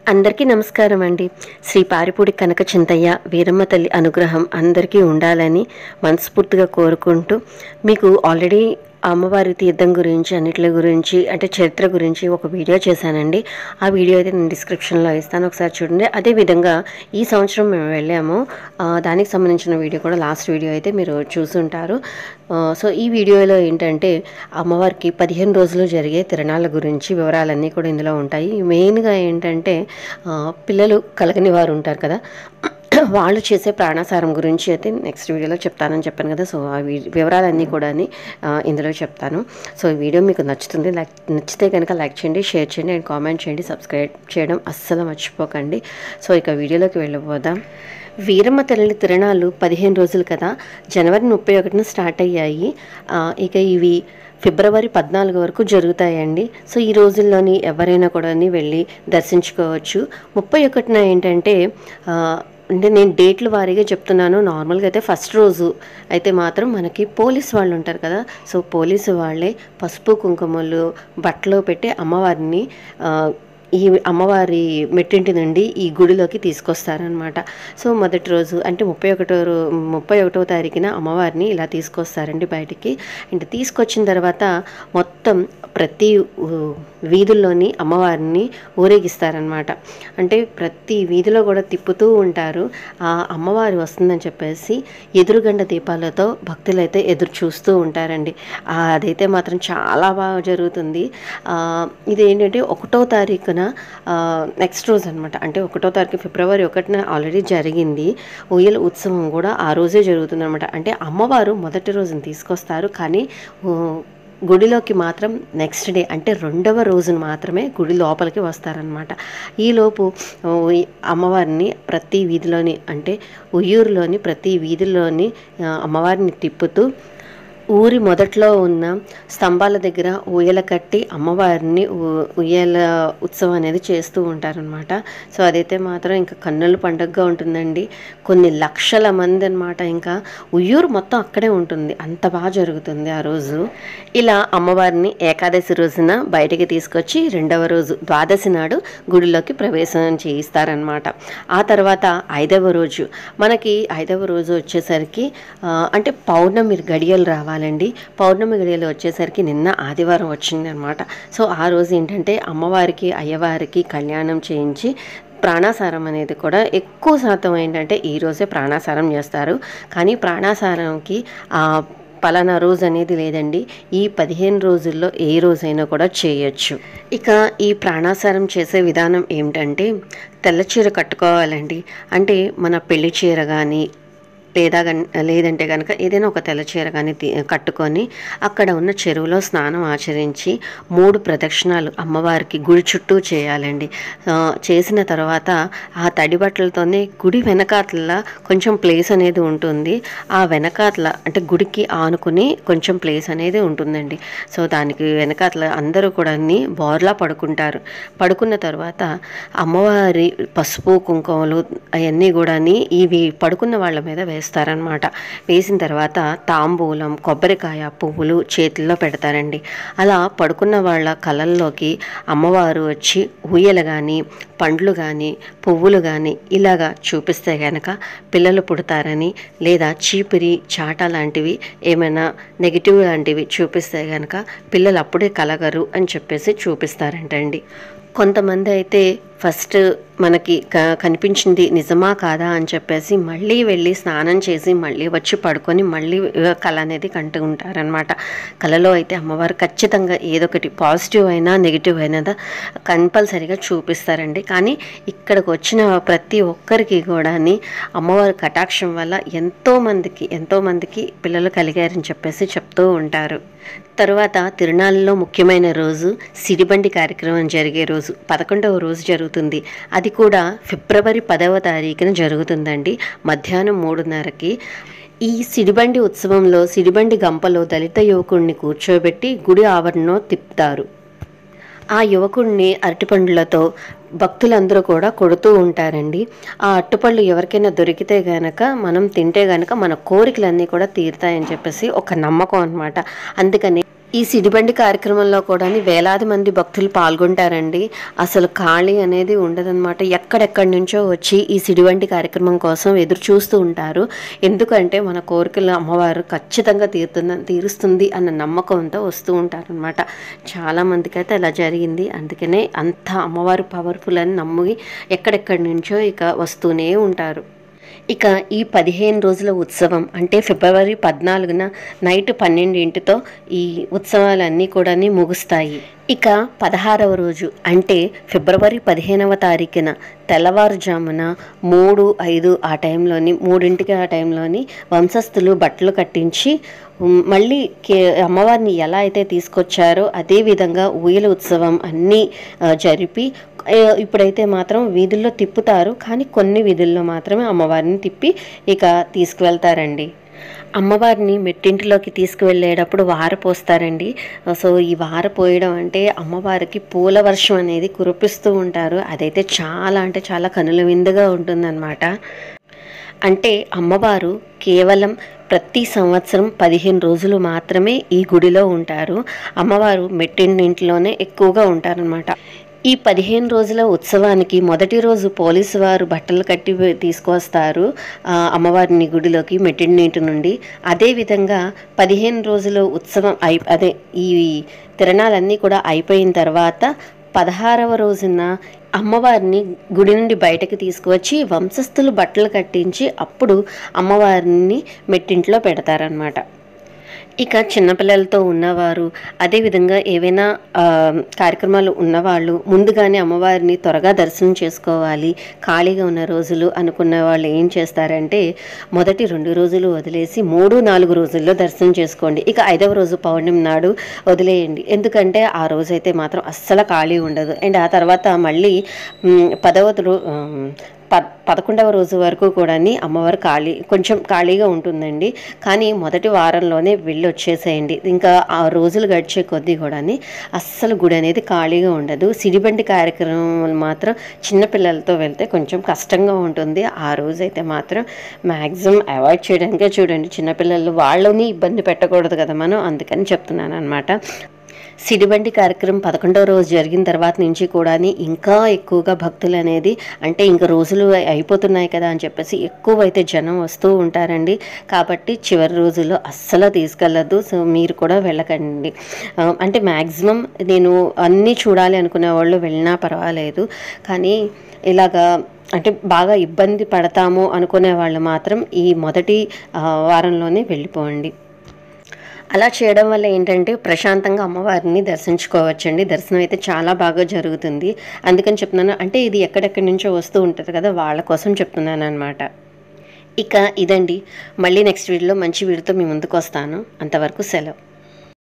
అందరికీ నమస్కారం అండి శ్రీ పారిపూడి కనక చింతయ్య వీరమ్మ తల్లి అనుగ్రహం అందరికీ ఉండాలని మనస్ఫూర్తిగా కోరుకుంటూ మీకు ఆల్రెడీ అమ్మవారి తీర్థం గురించి అన్నిటి గురించి అంటే చరిత్ర గురించి ఒక వీడియో చేశానండి ఆ వీడియో అయితే నేను డిస్క్రిప్షన్లో ఇస్తాను ఒకసారి చూడండి అదేవిధంగా ఈ సంవత్సరం మేము వెళ్ళాము ఆ, దానికి సంబంధించిన వీడియో కూడా లాస్ట్ వీడియో అయితే మీరు చూసుంటారు ఆ, సో ఈ వీడియోలో ఏంటంటే అమ్మవారికి పదిహేను రోజులు జరిగే తిరణాల గురించి వివరాలన్నీ కూడా ఇందులో ఉంటాయి మెయిన్గా ఏంటంటే ఆ, పిల్లలు కలగని వారు ఉంటారు కదా వాళ్ళు చేసే ప్రాణాసారం గురించి అయితే నెక్స్ట్ వీడియోలో చెప్తానని చెప్పాను కదా సో ఆ వీ- వివరాలన్నీ కూడా ఇందులో చెప్తాను సో ఈ వీడియో మీకు నచ్చుతుంది లైక్ నచ్చితే కనుక లైక్ చేయండి షేర్ చేయండి అండ్ కామెంట్ చేయండి సబ్స్క్రైబ్ చేయడం అస్సలు మర్చిపోకండి సో ఇక వీడియోలోకి వెళ్ళిపోదాం వీరమ్మ తల్లి తిరణాలు పదిహేను రోజులు కదా జనవరి ముప్పై ఒకటిన స్టార్ట్ అయ్యాయి ఆ, ఇక ఇవి ఫిబ్రవరి పద్నాలుగు వరకు జరుగుతాయండి సో ఈ రోజుల్లోని ఎవరైనా కూడా వెళ్ళి దర్శించుకోవచ్చు ముప్పై ఒకటిన ఏంటంటే ఆ, అంటే నేను డేట్ల వారీగా చెప్తున్నాను నార్మల్గా అయితే ఫస్ట్ రోజు అయితే మాత్రం మనకి పోలీస్ వాళ్ళు ఉంటారు కదా సో పోలీసు వాళ్ళే పసుపు కుంకుమలు బట్టలో పెట్టి అమ్మవారిని ఆ, ఈ అమ్మవారి మెట్టింటి నుండి ఈ గుడిలోకి తీసుకొస్తారనమాట సో మొదటి రోజు అంటే ముప్పై ఒకటో రో ముప్పై ఒకటో తారీఖున అమ్మవారిని ఇలా తీసుకొస్తారండి బయటికి అండ్ తీసుకొచ్చిన తర్వాత మొత్తం ప్రతి ఊ, వీధుల్లోని అమ్మవారిని ఊరేగిస్తారనమాట అంటే ప్రతి వీధిలో కూడా తిప్పుతూ ఉంటారు ఆ అమ్మవారి వస్తుందని చెప్పేసి ఎదురుగండ దీపాలతో భక్తులైతే ఎదురు చూస్తూ ఉంటారండి ఆ, అదైతే మాత్రం చాలా బాగా జరుగుతుంది ఆ, ఇది ఏంటంటే ఒకటో తారీఖున నెక్స్ట్ రోజు అనమాట అంటే ఒకటో తారీఖు ఫిబ్రవరి ఒకటిన ఆల్రెడీ జరిగింది ఉయ్యల ఉత్సవం కూడా ఆ రోజే జరుగుతుంది అనమాట అంటే అమ్మవారు మొదటి రోజున తీసుకొస్తారు కానీ ఊ, గుడిలోకి మాత్రం నెక్స్ట్ డే అంటే రెండవ రోజున మాత్రమే గుడి లోపలికి వస్తారనమాట ఈలోపు ఓ, ఈ అమ్మవారిని ప్రతి వీధిలోని అంటే ఉయ్యూరులోని ప్రతి వీధిలోని ఆ, అమ్మవారిని తిప్పుతూ ఊరి మొదట్లో ఉన్న స్తంభాల దగ్గర ఊయల కట్టి అమ్మవారిని ఊ- ఉయ్యాల ఉత్సవం అనేది చేస్తూ ఉంటారనమాట సో అదైతే మాత్రం ఇంకా కన్నుల పండుగగా ఉంటుందండి కొన్ని లక్షల మంది అనమాట ఇంకా ఉయ్యూరు మొత్తం అక్కడే ఉంటుంది అంత బాగా జరుగుతుంది ఆ రోజు ఇలా అమ్మవారిని ఏకాదశి రోజున బయటికి తీసుకొచ్చి రెండవ రోజు ద్వాదశి నాడు గుడిలోకి ప్రవేశం చేయిస్తారనమాట ఆ తర్వాత ఐదవ రోజు మనకి ఐదవ రోజు వచ్చేసరికి ఆ, అంటే పౌర్ణమి గడియలు రావాలండి పౌర్ణమి గడియలు వచ్చేసరికి నిన్న ఆదివారం వచ్చింది అనమాట సో ఆ రోజు ఏంటంటే అమ్మవారికి అయ్యవారికి కళ్యాణం చేయించి ప్రాణాసారం అనేది కూడా ఎక్కువ శాతం ఏంటంటే ఈ రోజే ప్రాణాసారం చేస్తారు కానీ ప్రాణాసారంకి ఆ పలానా రోజు అనేది లేదండి ఈ పదిహేను రోజుల్లో ఏ రోజైనా కూడా చేయొచ్చు ఇక ఈ ప్రాణాసారం చేసే విధానం ఏమిటంటే తెల్ల చీర కట్టుకోవాలండి అంటే మన పెళ్లి చీర కానీ లేదా గన్ లేదంటే కనుక ఏదైనా ఒక తెల్ల చీర కానీ తీ- కట్టుకొని అక్కడ ఉన్న చెరువులో స్నానం ఆచరించి మూడు ప్రదక్షిణాలు అమ్మవారికి గుడి చుట్టూ చేయాలండి ఆ, చేసిన తర్వాత ఆ తడి బట్టలతోనే గుడి వెనకాతల కొంచెం ప్లేస్ అనేది ఉంటుంది ఆ వెనకాతల అంటే గుడికి ఆనుకుని కొంచెం ప్లేస్ అనేది ఉంటుందండి సో దానికి వెనకాతల అందరూ కూడా బోర్లా పడుకుంటారు పడుకున్న తర్వాత అమ్మవారి పసుపు కుంకుమలు అవన్నీ కూడా ఇవి పడుకున్న వాళ్ళ మీద వేస్తారనమాట వేసిన తర్వాత తాంబూలం కొబ్బరికాయ పువ్వులు చేతుల్లో పెడతారండి అలా పడుకున్న వాళ్ళ కళల్లోకి అమ్మవారు వచ్చి ఊయలు కానీ పండ్లు కానీ పువ్వులు కానీ ఇలాగా చూపిస్తే గనక పిల్లలు పుడతారని లేదా చీపిరి చాట లాంటివి ఏమైనా నెగిటివ్ లాంటివి చూపిస్తే గనక పిల్లలు అప్పుడే కలగరు అని చెప్పేసి చూపిస్తారంటండి కొంతమంది అయితే ఫస్ట్ మనకి క కనిపించింది నిజమా కాదా అని చెప్పేసి మళ్ళీ వెళ్ళి స్నానం చేసి మళ్ళీ వచ్చి పడుకొని మళ్ళీ ఆ, కళ అనేది కంటూ ఉంటారనమాట కళలో అయితే అమ్మవారు ఖచ్చితంగా ఏదో ఒకటి పాజిటివ్ అయినా నెగిటివ్ అయినా కంపల్సరీగా చూపిస్తారండి కానీ ఇక్కడికి వచ్చిన ప్రతి ఒక్కరికి కూడా అమ్మవారి కటాక్షం వల్ల ఎంతో మందికి ఎంతో మందికి పిల్లలు కలిగారని చెప్పేసి చెప్తూ ఉంటారు తరువాత తిరునాళ్ళలో ముఖ్యమైన రోజు సిడిబండి కార్యక్రమం జరిగే రోజు పదకొండవ రోజు జరుగుతుంది అది కూడా ఫిబ్రవరి పదవ తారీఖున జరుగుతుందండి మధ్యాహ్నం మూడున్నరకి ఈ సిడిబండి ఉత్సవంలో సిడిబండి గంపలో దళిత యువకుడిని కూర్చోబెట్టి గుడి ఆవరణలో తిప్పుతారు ఆ యువకుడిని అరటిపండ్లతో భక్తులందరూ కూడా కొడుతూ ఉంటారండి ఆ అట్టుపళ్ళు ఎవరికైనా దొరికితే గనక మనం తింటే గనక మన కోరికలన్నీ కూడా తీరుతాయని చెప్పేసి ఒక నమ్మకం అనమాట అందుకని ఈ సిడిబండి కార్యక్రమంలో కూడా వేలాది మంది భక్తులు పాల్గొంటారండి అసలు ఖాళీ అనేది ఉండదన్నమాట ఎక్కడెక్కడి నుంచో వచ్చి ఈ సిడిబండి కార్యక్రమం కోసం ఎదురు చూస్తూ ఉంటారు ఎందుకంటే మన కోరికలు అమ్మవారు ఖచ్చితంగా తీరుతుంది తీరుస్తుంది అన్న నమ్మకంతో వస్తూ ఉంటారనమాట చాలా మందికి అయితే అలా జరిగింది అందుకనే అంత అమ్మవారు పవర్ఫుల్ అని నమ్మి ఎక్కడెక్కడి నుంచో ఇక వస్తూనే ఉంటారు ఇక ఈ పదిహేను రోజుల ఉత్సవం అంటే ఫిబ్రవరి పద్నాలుగున నైట్ పన్నెండింటితో ఈ ఉత్సవాలన్నీ కూడా ముగుస్తాయి ఇక పదహారవ రోజు అంటే ఫిబ్రవరి పదిహేనవ తారీఖున తెల్లవారుజామున మూడు ఐదు ఆ టైంలోని మూడింటికి ఆ టైంలోని వంశస్థులు బట్టలు కట్టించి ఉమ్, మళ్ళీ కే అమ్మవారిని ఎలా అయితే తీసుకొచ్చారో అదే విధంగా ఊయల ఉత్సవం అన్నీ ఆ, జరిపి ఆ, ఇప్పుడైతే మాత్రం వీధుల్లో తిప్పుతారు కానీ కొన్ని వీధుల్లో మాత్రమే అమ్మవారిని తిప్పి ఇక తీసుకువెళ్తారండి అమ్మవారిని మెట్టింటిలోకి తీసుకువెళ్ళేటప్పుడు వార పోస్తారండి సో ఈ వార పోయడం అంటే అమ్మవారికి పూల వర్షం అనేది కురిపిస్తూ ఉంటారు అదైతే చాలా అంటే చాలా కనుల విందుగా ఉంటుందన్నమాట అంటే అమ్మవారు కేవలం ప్రతి సంవత్సరం పదిహేను రోజులు మాత్రమే ఈ గుడిలో ఉంటారు అమ్మవారు మెట్టింటిలోనే ఎక్కువగా ఉంటారనమాట ఈ పదిహేను రోజుల ఉత్సవానికి మొదటి రోజు పోలీసు వారు బట్టలు కట్టి తీసుకొస్తారు ఆ, అమ్మవారిని గుడిలోకి మెట్టింటి నుండి అదేవిధంగా పదిహేను రోజుల ఉత్సవం అయి అదే ఈ తిరణాలన్నీ కూడా అయిపోయిన తర్వాత పదహారవ రోజున అమ్మవారిని గుడి నుండి బయటకు తీసుకువచ్చి వంశస్థులు బట్టలు కట్టించి అప్పుడు అమ్మవారిని మెట్టింట్లో పెడతారనమాట ఇక చిన్నపిల్లలతో ఉన్నవారు అదేవిధంగా ఏవైనా ఆ, కార్యక్రమాలు ఉన్నవాళ్ళు ముందుగానే అమ్మవారిని త్వరగా దర్శనం చేసుకోవాలి ఖాళీగా ఉన్న రోజులు అనుకున్న వాళ్ళు ఏం చేస్తారంటే మొదటి రెండు రోజులు వదిలేసి మూడు నాలుగు రోజుల్లో దర్శనం చేసుకోండి ఇక ఐదవ రోజు పౌర్ణమి నాడు వదిలేయండి ఎందుకంటే ఆ రోజు అయితే మాత్రం అస్సలు ఖాళీ ఉండదు అండ్ ఆ తర్వాత మళ్ళీ మ్, పదవ రో ఉమ్, ప పదకొండవ రోజు వరకు కూడా అమ్మవారు ఖాళీ కొంచెం ఖాళీగా ఉంటుందండి కానీ మొదటి వారంలోనే వెళ్ళి వచ్చేసేయండి ఇంకా ఆ రోజులు గడిచే కొద్దీ కూడా అస్సలు గుడి అనేది ఖాళీగా ఉండదు సిడిబండి కార్యక్రమాలు మాత్రం చిన్నపిల్లలతో వెళ్తే కొంచెం కష్టంగా ఉంటుంది ఆ రోజు అయితే మాత్రం మ్యాక్సిమం అవాయిడ్ చేయడానికే చూడండి చిన్నపిల్లలు వాళ్ళని ఇబ్బంది పెట్టకూడదు కదా మనం అందుకని చెప్తున్నాను అనమాట సిడిబండి కార్యక్రమం పదకొండవ రోజు జరిగిన తర్వాత నుంచి కూడా ఇంకా ఎక్కువగా భక్తులు అనేది అంటే ఇంకా రోజులు అయిపోతున్నాయి కదా అని చెప్పేసి ఎక్కువ అయితే జనం వస్తూ ఉంటారండి కాబట్టి చివరి రోజుల్లో అస్సలు తీసుకెళ్ళద్దు సో మీరు కూడా వెళ్ళకండి ఆ, అంటే మ్యాక్సిమం నేను అన్నీ చూడాలి అనుకునే వాళ్ళు వెళ్ళినా పర్వాలేదు కానీ ఇలాగా అంటే బాగా ఇబ్బంది పడతాము అనుకునే వాళ్ళు మాత్రం ఈ మొదటి ఆ, వారంలోనే వెళ్ళిపోండి అలా చేయడం వల్ల ఏంటంటే ప్రశాంతంగా అమ్మవారిని దర్శించుకోవచ్చండి దర్శనం అయితే చాలా బాగా జరుగుతుంది అందుకని చెప్తున్నాను అంటే ఇది ఎక్కడెక్కడి నుంచో వస్తూ ఉంటుంది కదా వాళ్ళ కోసం చెప్తున్నాను అనమాట ఇక ఇదండి మళ్ళీ నెక్స్ట్ వీడియోలో మంచి వీడియోతో మీ ముందుకు వస్తాను అంతవరకు సెలవు